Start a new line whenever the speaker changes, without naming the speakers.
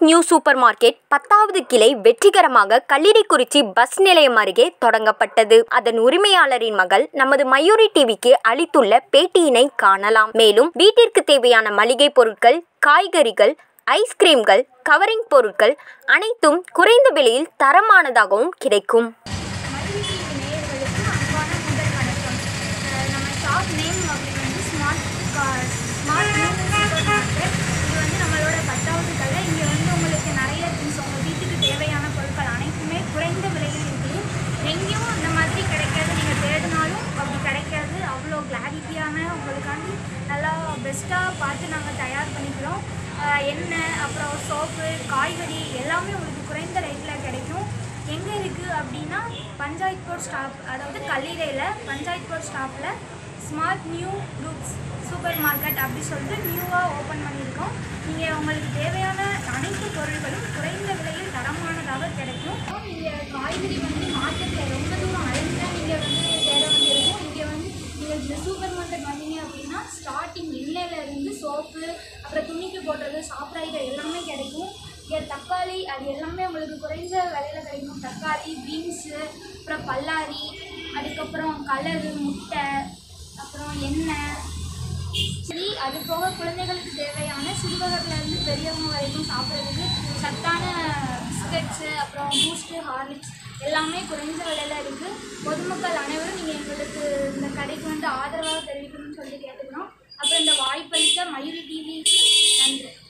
new super market பத்தாவது கிளை வெற்றிகரமாக கல்லிடைக்குறிச்சி பஸ் நிலையம் அருகே தொடங்கப்பட்டது அதன் உரிமையாளரின் மகள் நமது மயூரி டிவிக்கு அளித்துள்ள பேட்டியினை காணலாம் மேலும் வீட்டிற்கு தேவையான மளிகை பொருட்கள் காய்கறிகள் ஐஸ்கிரீம்கள் கவரிங் பொருட்கள் அனைத்தும் குறைந்த விலையில் தரமானதாகவும் கிடைக்கும்
மகிழ்ச்சி நேயர்களுக்கு அன்பான முதல் வணக்கம் அஹ் நம்ம ஷாப் நேம் அப்படி வந்து ஸ்மார்ட் ஸ்மார்ட் சூப்பர் மார்க்கெட் இது வந்து நம்மளோட பத்தாவது கடை இங்கே வந்து உங்களுக்கு நிறைய திங்ஸ் உங்கள் வீட்டுக்கு தேவையான பொருட்கள் அனைத்துமே குறைந்த விலையில் இருக்குது எங்கேயும் இந்த மாதிரி கிடைக்காது நீங்கள் தேடினாலும் அப்படி கிடைக்காது அவ்வளோ கிளாரிட்டியான உங்களுக்காண்டி நல்லா பெஸ்ட்டாக பார்த்து நாங்கள் தயார் பண்ணிக்கிறோம் அஹ் எண்ணெய் அப்புறம் சோப்பு காய்கறி எல்லாமே உங்களுக்கு குறைந்த ரேட்டில் கிடைக்கும் எங்கே இருக்குது அப்படின்னா பஞ்சாயத் போர்ட் ஸ்டாப் அதாவது கல்லீரையில் பஞ்சாயத் போர்ட் ஸ்டாப்பில் smart new groups super market அப்படி சொல்லிட்டு நியூவாக ஓப்பன் பண்ணியிருக்கோம் நீங்கள் உங்களுக்கு தேவையான அனைத்து பொருட்களும் குறைந்த விலையில் தரமானதாக கிடைக்கும் நீங்கள் காய்கறி வந்து மார்க்கெட்டில் ரொம்ப தூரம் அலைஞ்சு தான் நீங்கள் வந்து தேட வேண்டியிருக்கும் இங்கே வந்து நீங்கள் இந்த சூப்பர் மார்க்கெட் வந்தீங்க அப்படின்னா ஸ்டார்டிங் எண்ணெயில இருந்து சோப்பு அப்புறம் துணிக்கு போடுறது சாப்பிட்றது எல்லாமே கிடைக்கும் இங்கே தக்காளி அது எல்லாமே உங்களுக்கு குறைஞ்ச விலையில கிடைக்கும் தக்காளி பீன்ஸு அப்புறம் பல்லாரி அதுக்கப்புறம் கலரு முட்டை அப்புறம் எண்ணெய் சரி அது போக குழந்தைகளுக்கு தேவையான சிறுவர்கள்லேருந்து பெரியவங்க வரைக்கும் சாப்பிட்றதுக்கு சத்தான பிஸ்கட்ஸு அப்புறம் பூஸ்ட்டு ஹார்லிக்ஸ் எல்லாமே குறைஞ்ச விலையில் இருக்குது பொதுமக்கள் அனைவரும் நீங்கள் எங்களுக்கு இந்த கடைக்கு வந்து ஆதரவாக தெரிவிக்கணும்னு சொல்லி கேட்டுக்கிறோம் அப்புறம் இந்த வாய்ப்பளித்த மயூரி டிவிக்கு நன்றி